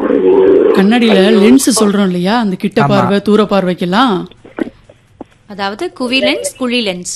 கண்ணாடியில லென்ஸ் சொல்றோம் இல்லையா அந்த கிட்ட பார்வை தூர பார்வைக்கெல்லாம் அதாவது குவி லென்ஸ் குழி லென்ஸ்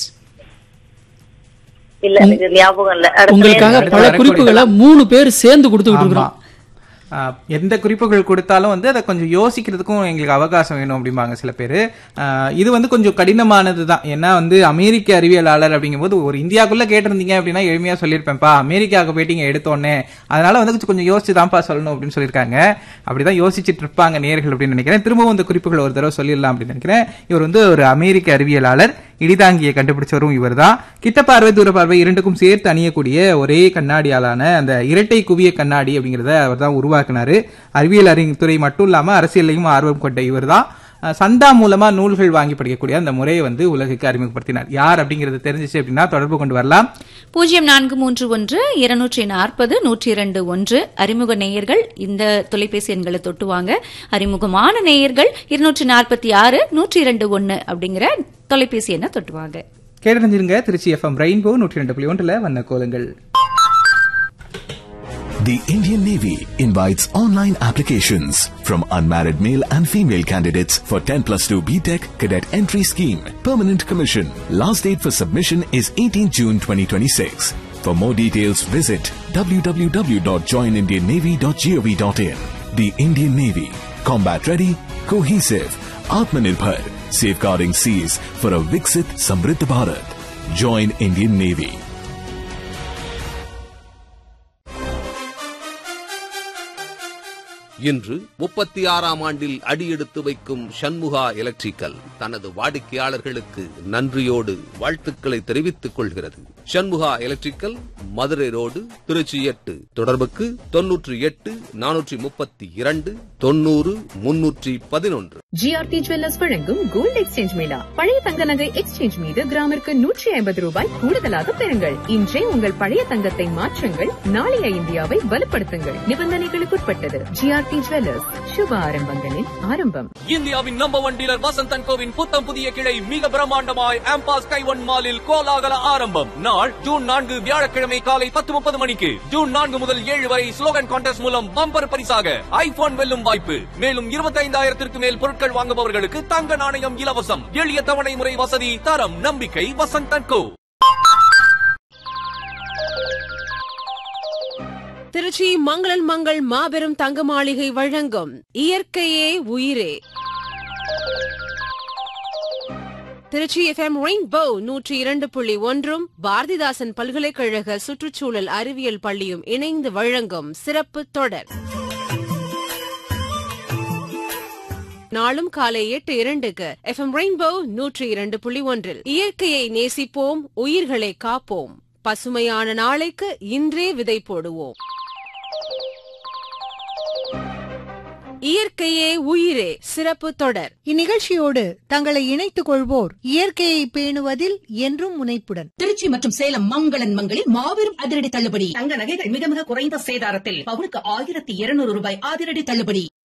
இல்ல எனக்கு ஞாபகம் இல்ல அடுத்த உங்களுக்காக நேரம் பல வரக்கூடிய- குறிப்புகளை மூணு பேர் சேர்ந்து கொடுத்துக்கிட்டு ஆமா இருக்கிறோம் ஆ, எந்த குறிப்புகள் கொடுத்தாலும் வந்து அதை கொஞ்சம் யோசிக்கிறதுக்கும் எங்களுக்கு அவகாசம் வேணும் அப்படிம்பாங்க சில பேர் இது வந்து கொஞ்சம் கடினமானது தான் ஏன்னா வந்து அமெரிக்க அறிவியலாளர் அப்படிங்கும்போது ஒரு இந்தியாக்குள்ள கேட்டிருந்தீங்க அப்படின்னா எளிமையா சொல்லியிருப்பேன்ப்பா அமெரிக்காவுக்கு போயிட்டீங்க எடுத்தோடனே அதனால வந்து கொஞ்சம் கொஞ்சம் யோசிச்சு தான்ப்பா சொல்லணும் அப்படின்னு சொல்லியிருக்காங்க அப்படிதான் யோசிச்சுட்டு இருப்பாங்க நேர்கள் அப்படின்னு நினைக்கிறேன் திரும்பவும் இந்த குறிப்புகள் ஒரு தடவை சொல்லிடலாம் அப்படின்னு நினைக்கிறேன் இவர் வந்து ஒரு அமெரிக்க அறிவியலாளர் இடிதாங்கியை கண்டுபிடிச்சவரும் இவர்தான் கிட்ட பார்வை தூர பார்வை இரண்டுக்கும் சேர்த்து அணியக்கூடிய ஒரே கண்ணாடியாலான அந்த இரட்டை குவிய கண்ணாடி அப்படிங்கிறத அவர் தான் உருவாக்குனாரு அறிவியல் அறிஞர் துறை மட்டும் இல்லாம அரசியலையும் ஆர்வம் கொண்ட இவர்தான் அஹ், சந்தா மூலமா நூல்கள் வாங்கி படிக்கக்கூடிய அந்த முறையை வந்து உலகுக்கு அறிமுகப்படுத்தினார் யார் அப்படிங்கிறது தெரிஞ்சிச்சு அப்படின்னா தொடர்பு கொண்டு வரலாம் பூஜ்ஜியம் நான்கு மூன்று ஒன்று இருநூற்றி நாற்பது நூற்றி இரண்டு ஒன்று அறிமுக நேயர்கள் இந்த தொலைபேசி எண்களை தொட்டுவாங்க அறிமுகமான நேயர்கள் இருநூற்றி நாற்பத்தி ஆறு நூற்றி இரண்டு ஒன்னு அப்படிங்கிற தொலைபேசி எண்ணை தொட்டுவாங்க கேட்டறிஞ்சிருங்க திருச்சி எஃப்எம் ரெயின்போ நூற்றி ரெண்டு புள்ளி ஒன்றுல வண்ண கோலங்கள் The Indian Navy invites online applications from unmarried male and female candidates for 10 plus 2 BTEC cadet entry scheme. Permanent commission. Last date for submission is 18 June 2026. For more details, visit www.joinindiannavy.gov.in. The Indian Navy. Combat ready, cohesive, Atmanirbhar, safeguarding seas for a Viksit Samriddh Bharat. Join Indian Navy. இன்று முப்பத்தி ஆறாம் ஆண்டில் அடியெடுத்து வைக்கும் சண்முகா electrical தனது வாடிக்கையாளர்களுக்கு நன்றியோடு வாழ்த்துக்களை தெரிவித்துக் கொள்கிறது சண்முகா எலக்ட்ரிக்கல் மதுரை ரோடு திருச்சி எட்டு தொடர்புக்கு தொன்னூற்றி எட்டு நானூற்றி முப்பத்தி இரண்டு தொன்னூறு முன்னூற்றி பதினொன்று ஜிஆர்டி ஜுவல்லர்ஸ் வழங்கும் கோல்ட் எக்ஸ்சேஞ்ச் மேளா பழைய தங்க நகை எக்ஸ்சேஞ்ச் மீது கிராமிற்கு நூற்றி ஐம்பது ரூபாய் கூடுதலாக பெறுங்கள் இன்றே உங்கள் பழைய தங்கத்தை மாற்றுங்கள் நாளைய இந்தியாவை வலுப்படுத்துங்கள் நிபந்தனைகளுக்குட்பட்டது ஜிஆர்டி ஜுவல்லர்ஸ் சுப ஆரம்பங்களின் ஆரம்பம் இந்தியாவின் number one dealer Vasanth and கோவின் புத்தம் புதிய கிளை மிக பிரம்மாண்டமாய் ஆம்பாஸ் கைவன் மாலில் கோலாகல ஆரம்பம் நாள் ஜூன் நான்கு வியாழக்கிழமை காலை பத்து முப்பது மணிக்கு ஜூன் நான்கு முதல் ஏழு வரை ஸ்லோகன் கான்டெஸ்ட் மூலம் பம்பர் பரிசாக ஐபோன் வெல்லும் வாய்ப்பு மேலும் இருபத்தி ஐந்தாயிரத்திற்கு மேல் பொருட்கள் வாங்குபவர்களுக்கு தங்க நாணயம் இலவசம் எளிய தவணை முறை வசதி தரம் நம்பிக்கை வசந்த் அண்ட் கோ திருச்சி மங்களன் மங்கள் மாபெரும் தங்க மாளிகை வழங்கும் இயற்கையே உயிரே திருச்சி எஃப்எம் ரெயின்போ நூற்றி இரண்டு புள்ளி ஒன்றும் பாரதிதாசன் பல்கலைக்கழக சுற்றுச்சூழல் அறிவியல் பள்ளியும் இணைந்து வழங்கும் சிறப்பு தொடர் நாளும் காலை எட்டு இரண்டுக்கு எஃப்எம் ரெயின்போ நூற்றி இரண்டு புள்ளி ஒன்றில் இயற்கையை நேசிப்போம் உயிர்களை காப்போம் பசுமையான நாளைக்கு இன்றே விதை போடுவோம் இயற்கையே உயிரே சிறப்பு தொடர் இந்நிகழ்ச்சியோடு தங்களை இணைத்துக் கொள்வோர் இயற்கையை பேணுவதில் என்றும் முனைப்புடன் திருச்சி மற்றும் சேலம் மங்களன் மங்களில் மாபெரும் அதிரடி தள்ளுபடி தங்க நகைகள் மிக மிக குறைந்த சேதாரத்தில் பவுனுக்கு ஆயிரத்தி இருநூறு ரூபாய் அதிரடி தள்ளுபடி